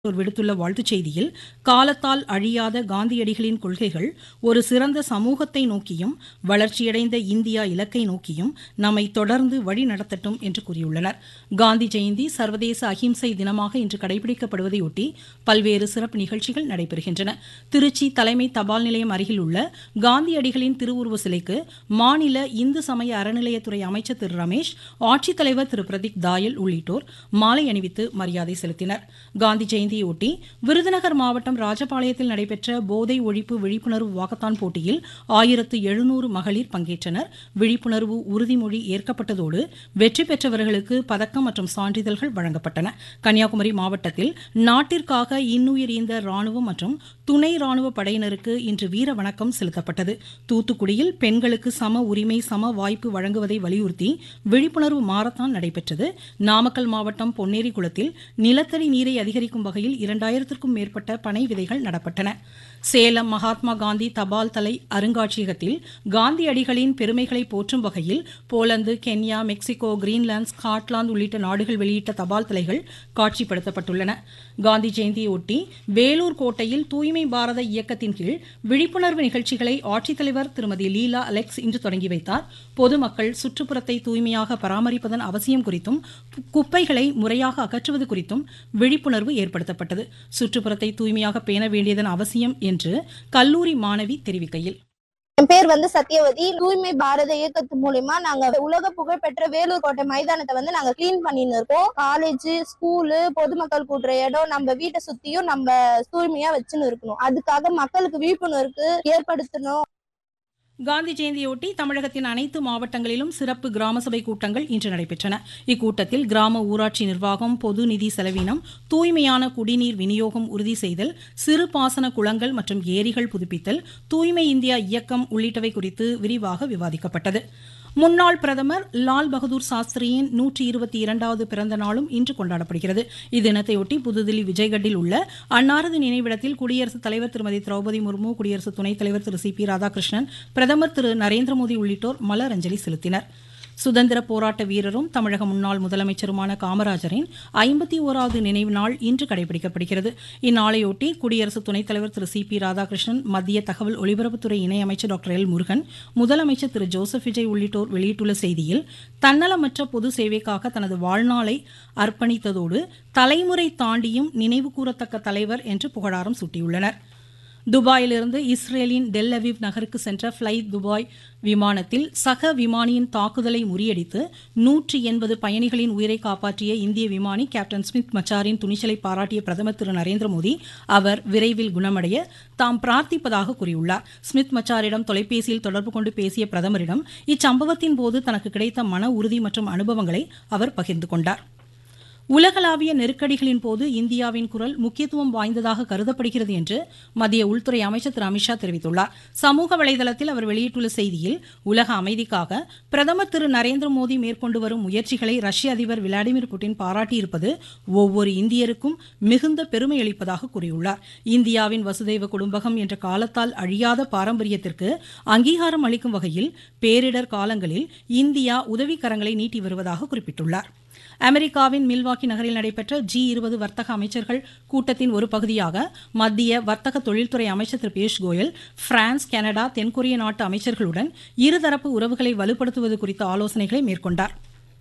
உள்ளிட்டோர் விடுத்துள்ள வாழ்த்துச் செய்தியில் காலத்தால் அழியாத காந்தியடிகளின் கொள்கைகள் ஒரு சிறந்த சமூகத்தை நோக்கியும் வளர்ச்சியடைந்த இந்தியா இலக்கை நோக்கியும் நம்மை தொடர்ந்து வழி நடத்தட்டும் என்று கூறியுள்ளனர் காந்தி ஜெயந்தி சர்வதேச அஹிம்சை தினமாக இன்று கடைபிடிக்கப்படுவதையொட்டி பல்வேறு சிறப்பு நிகழ்ச்சிகள் நடைபெறுகின்றன திருச்சி தலைமை தபால் நிலையம் அருகில் உள்ள காந்தியடிகளின் திருவுருவ சிலைக்கு மாநில இந்து சமய அறநிலையத்துறை அமைச்சர் திரு ரமேஷ் ஆட்சித்தலைவர் திரு பிரதீப் தாயல் உள்ளிட்டோர் மாலை அணிவித்து மரியாதை செலுத்தினர் காந்தி ஜெயந்தியொட்டி விருதுநகர் மாவட்டம் ராஜபாளையத்தில் நடைபெற்ற போதை ஒழிப்பு விழிப்புணர்வு வாக்கத்தான் போட்டியில் ஆயிரத்து எழுநூறு மகளிர் பங்கேற்றனர் விழிப்புணர்வு உறுதிமொழி ஏற்கப்பட்டதோடு வெற்றி பெற்றவர்களுக்கு பதக்கம் மற்றும் சான்றிதழ்கள் வழங்கப்பட்டன கன்னியாகுமரி மாவட்டத்தில் நாட்டிற்காக இன்னுயிர் ஈந்த ராணுவம் மற்றும் துணை ராணுவ படையினருக்கு இன்று வீர வணக்கம் செலுத்தப்பட்டது தூத்துக்குடியில் பெண்களுக்கு சம உரிமை சம வாய்ப்பு வழங்குவதை வலியுறுத்தி விழிப்புணர்வு மாரத்தான் நடைபெற்றது நாமக்கல் மாவட்டம் பொன்னேரிகுளத்தில் நிலத்தடி நீரை அதிகரிக்கும் வகையில் இரண்டாயிரத்திற்கும் மேற்பட்ட பனை விதைகள் நடப்பட்டன சேலம் மகாத்மா காந்தி தபால் தலை அருங்காட்சியகத்தில் காந்தியடிகளின் பெருமைகளை போற்றும் வகையில் Poland Kenya Mexico Greenland Scotland உள்ளிட்ட நாடுகள் வெளியிட்ட தபால் தலைகள் காட்சிப்படுத்தப்பட்டுள்ளன காந்தி ஜெயந்தியொட்டி வேலூர் கோட்டையில் தூய்மை பாரத இயக்கத்தின் கீழ் விழிப்புணர்வு நிகழ்ச்சிகளை ஆட்சித்தலைவர் திருமதி லீலா அலெக்ஸ் இன்று தொடங்கி வைத்தார் பொதுமக்கள் சுற்றுப்புறத்தை தூய்மையாக பராமரிப்பதன் அவசியம் குறித்தும் குப்பைகளை முறையாக அகற்றுவது குறித்தும் விழிப்புணர்வு ஏற்படுத்தப்பட்டது சுற்றுப்புறத்தை தூய்மையாக பேண வேண்டியதன் அவசியம் என்று கல்லூரி மாணவி தெரிவிக்கையில் என் பேர் வந்து சத்யவதி தூய்மை பாரத இயக்கத்து மூலியமா நாங்க உலக புகழ் பெற்ற வேலூர் கோட்டை மைதானத்தை வந்து நாங்க கிளீன் பண்ணின்னு இருக்கோம் காலேஜ் ஸ்கூலு பொதுமக்கள் கூட்டுற இடம் நம்ம வீட்டை சுத்தியும் நம்ம தூய்மையா வச்சுன்னு இருக்கணும் அதுக்காக மக்களுக்கு விழிப்புணர்வு ஏற்படுத்தணும் காந்தி ஜெயந்தியொட்டி தமிழகத்தின் அனைத்து மாவட்டங்களிலும் சிறப்பு கிராம சபை கூட்டங்கள் இன்று நடைபெற்றன இக்கூட்டத்தில் கிராம ஊராட்சி நிர்வாகம் பொது நிதி செலவினம் தூய்மையான குடிநீர் விநியோகம் உறுதி செய்தல் சிறு பாசன குளங்கள் மற்றும் ஏரிகள் புதுப்பித்தல் தூய்மை இந்தியா இயக்கம் உள்ளிட்டவை குறித்து விரிவாக விவாதிக்கப்பட்டது முன்னாள் பிரதமர் லால் பகதூர் சாஸ்திரியின் நூற்றி இருபத்தி இரண்டாவது பிறந்த நாளும் இன்று கொண்டாடப்படுகிறது இத்தினத்தையொட்டி புதுதில்லி விஜய்கட்டில் உள்ள அன்னாரது நினைவிடத்தில் குடியரசுத் தலைவர் திருமதி திரௌபதி முர்மு குடியரசு துணைத் தலைவர் திரு சி பி ராதாகிருஷ்ணன் பிரதமர் திரு நரேந்திர மோடி உள்ளிட்டோர் மலரஞ்சலி செலுத்தினர் சுதந்திர போராட்ட வீரரும் தமிழக முன்னாள் முதலமைச்சருமான காமராஜரின் ஐம்பத்தி ஓராவது நினைவு நாள் இன்று கடைபிடிக்கப்படுகிறது இந்நாளையொட்டி குடியரசு துணைத் தலைவர் திரு சி பி ராதாகிருஷ்ணன் மத்திய தகவல் ஒலிபரப்புத்துறை இணையமைச்சர் டாக்டர் எல் முருகன் முதலமைச்சர் திரு ஜோசப் விஜய் உள்ளிட்டோர் வெளியிட்டுள்ள செய்தியில் தன்னலமற்ற பொது சேவைக்காக தனது வாழ்நாளை அர்ப்பணித்ததோடு தலைமுறை தாண்டியும் நினைவு கூறத்தக்க தலைவர் என்று புகழாரம் சூட்டியுள்ளனர் துபாயிலிருந்து இஸ்ரேலின் டெல் அவீவ் நகருக்கு சென்ற ஃப்ளை துபாய் விமானத்தில் சக விமானியின் தாக்குதலை முறியடித்து நூற்றி எண்பது பயணிகளின் உயிரை காப்பாற்றிய இந்திய விமானி கேப்டன் ஸ்மித் மச்சாரின் துணிச்சலை பாராட்டிய பிரதமர் திரு நரேந்திர மோடி அவர் விரைவில் குணமடைய தாம் பிரார்த்திப்பதாக கூறியுள்ளார் ஸ்மித் மச்சாரிடம் தொலைபேசியில் தொடர்பு கொண்டு பேசிய பிரதமரிடம் இச்சம்பவத்தின் போது தனக்கு கிடைத்த மன உறுதி மற்றும் அனுபவங்களை அவர் பகிர்ந்து கொண்டார் உலகளாவிய நெருக்கடிகளின் போது இந்தியாவின் குரல் முக்கியத்துவம் வாய்ந்ததாக கருதப்படுகிறது என்று மத்திய உள்துறை அமைச்சர் திரு அமித்ஷா தெரிவித்துள்ளார் சமூக வலைதளத்தில் அவர் வெளியிட்டுள்ள செய்தியில் உலக அமைதிக்காக பிரதமர் திரு நரேந்திர மோடி மேற்கொண்டு வரும் முயற்சிகளை ரஷ்ய அதிபர் விளாடிமிர் புட்டின் பாராட்டியிருப்பது ஒவ்வொரு இந்தியருக்கும் மிகுந்த பெருமை அளிப்பதாக கூறியுள்ளார் இந்தியாவின் வசுதெய்வ குடும்பகம் என்ற காலத்தால் அழியாத பாரம்பரியத்திற்கு அங்கீகாரம் அளிக்கும் வகையில் பேரிடர் காலங்களில் இந்தியா உதவிக்கரங்களை நீட்டி வருவதாக குறிப்பிட்டுள்ளார் அமெரிக்காவின் மில்வாக்கி நகரில் நடைபெற்ற ஜி இருபது வர்த்தக அமைச்சர்கள் கூட்டத்தின் ஒரு பகுதியாக மத்திய வர்த்தக தொழில்துறை அமைச்சர் திரு பியூஷ் கோயல் பிரான்ஸ் கனடா தென்கொரிய நாட்டு அமைச்சர்களுடன் இருதரப்பு உறவுகளை வலுப்படுத்துவது குறித்த ஆலோசனைகளை மேற்கொண்டார்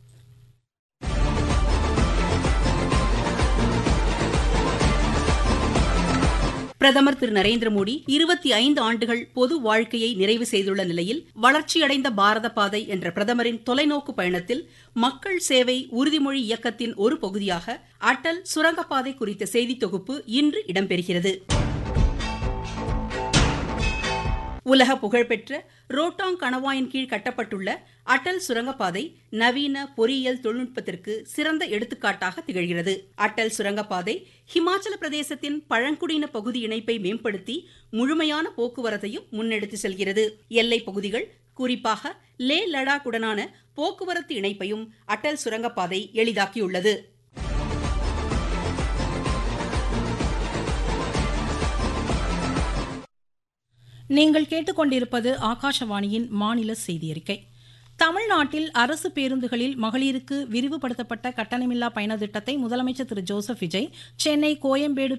பிரதமர் திரு நரேந்திர மோடி இருபத்தி ஐந்து ஆண்டுகள் பொது வாழ்க்கையை நிறைவு செய்துள்ள நிலையில் வளர்ச்சியடைந்த பாரத பாதை என்ற பிரதமரின் தொலைநோக்கு பயணத்தில் மக்கள் சேவை உறுதிமொழி இயக்கத்தின் ஒரு பகுதியாக அடல் சுரங்கப்பாதை குறித்த செய்தி தொகுப்பு இன்று இடம்பெறுகிறது உலக புகழ்பெற்ற ரோட்டாங் கணவாயின் கீழ் கட்டப்பட்டுள்ள அட்டல் சுரங்கப்பாதை நவீன பொறியியல் தொழில்நுட்பத்திற்கு சிறந்த எடுத்துக்காட்டாக திகழ்கிறது அட்டல் சுரங்கப்பாதை ஹிமாச்சல பிரதேசத்தின் பழங்குடியின பகுதி இணைப்பை மேம்படுத்தி முழுமையான போக்குவரத்தையும் முன்னெடுத்து செல்கிறது எல்லை பகுதிகள் குறிப்பாக லே லடாக்குடனான போக்குவரத்து இணைப்பையும் அட்டல் சுரங்கப்பாதை எளிதாக்கியுள்ளது நீங்கள் கேட்டுக்கொண்டிருப்பது ஆகாஷவாணியின் மாநில செய்தி அறிக்கை தமிழ்நாட்டில் அரசு பேருந்துகளில் மகளிருக்கு விரிவுபடுத்தப்பட்ட கட்டணமில்லா பயண திட்டத்தை முதலமைச்சர் திரு ஜோசப் விஜய் சென்னை கோயம்பேடு